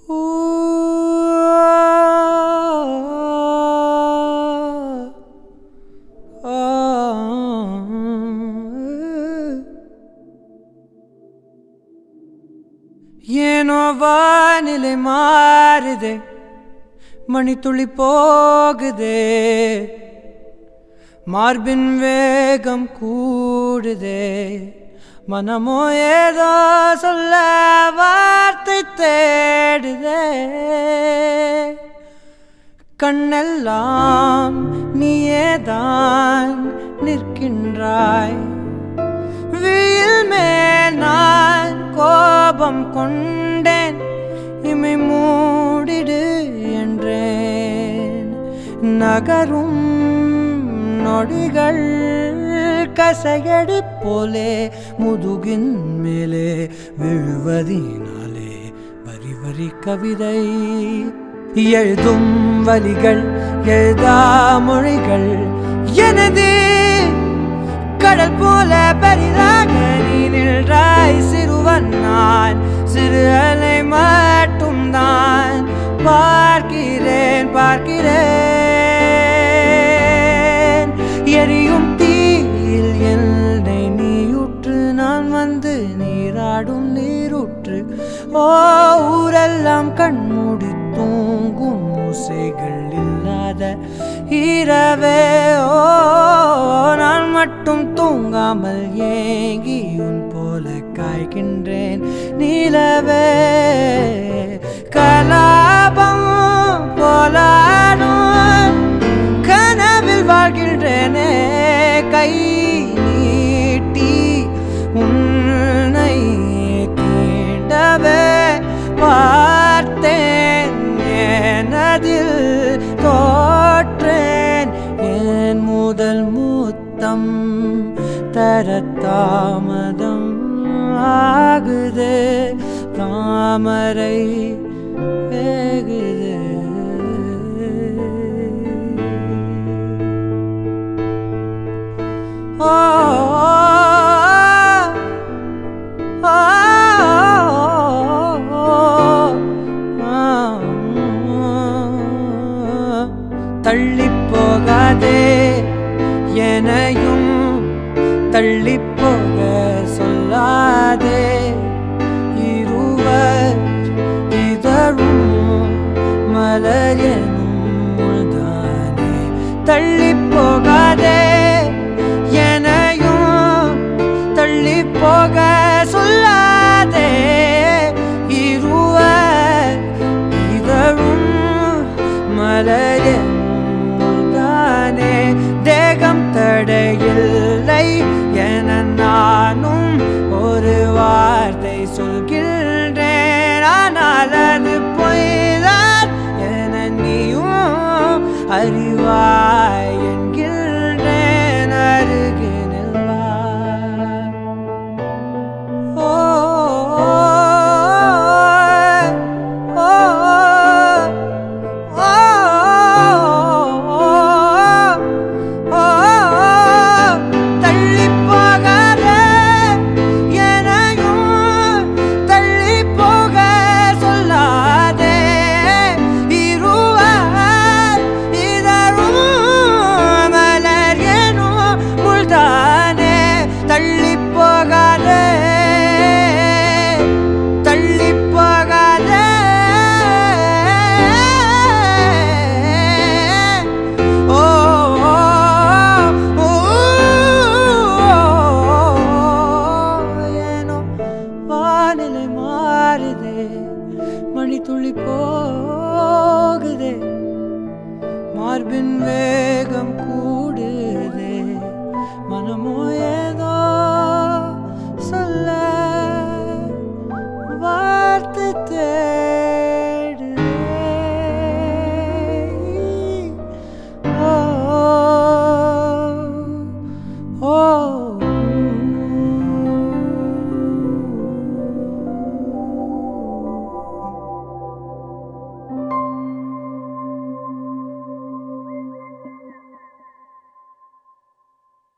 ஏனோ வானிலை மாறுதே மணித்துளி போகுதே மார்பின் வேகம் கூடுதே மனமோ ஏதோ சொல்ல வார்த்தை தேடுதே கண்ணெல்லாம் நீயேதான் நிற்கின்றாய் வீல் மேல் நான் கோபம் கொண்டேன் இமை மூடிடு என்றேன் நகரும் நொடிகள் கசையடி போலே முதுகின் மேலே விழுவதினாலே வரி வரி கவிதை எழுதும் வலிகள் எழுதா மொழிகள் எனது கடல் போல பெரிதாக நீ நின்றாய் சிறுவன் நான் சிறு அலை மட்டும் தான் பார்க்கிறேன் பார்க்கிறேன் எரியும் தீயில் என்னை நீயுற்று நான் வந்து நீராடும் நீருற்று ஓ ஊரெல்லாம் கண்மூடி தூங்கும் ஓசைகள் இல்லாத இரவே ஓ நான் மட்டும் தூங்காமல் ஏங்கி உன் போல காய்கின்றேன் நிலவே கலாபம் போலாடும் கனவில் வாழ்கின்றேனே கை நீட்டி உன்னை தீண்டவே பார்த்தேன் எனதில் தோற்றேன் என் முதல் மூத்தம் தர தாமதம் ஆகுது தாமரை வேகுது ஓ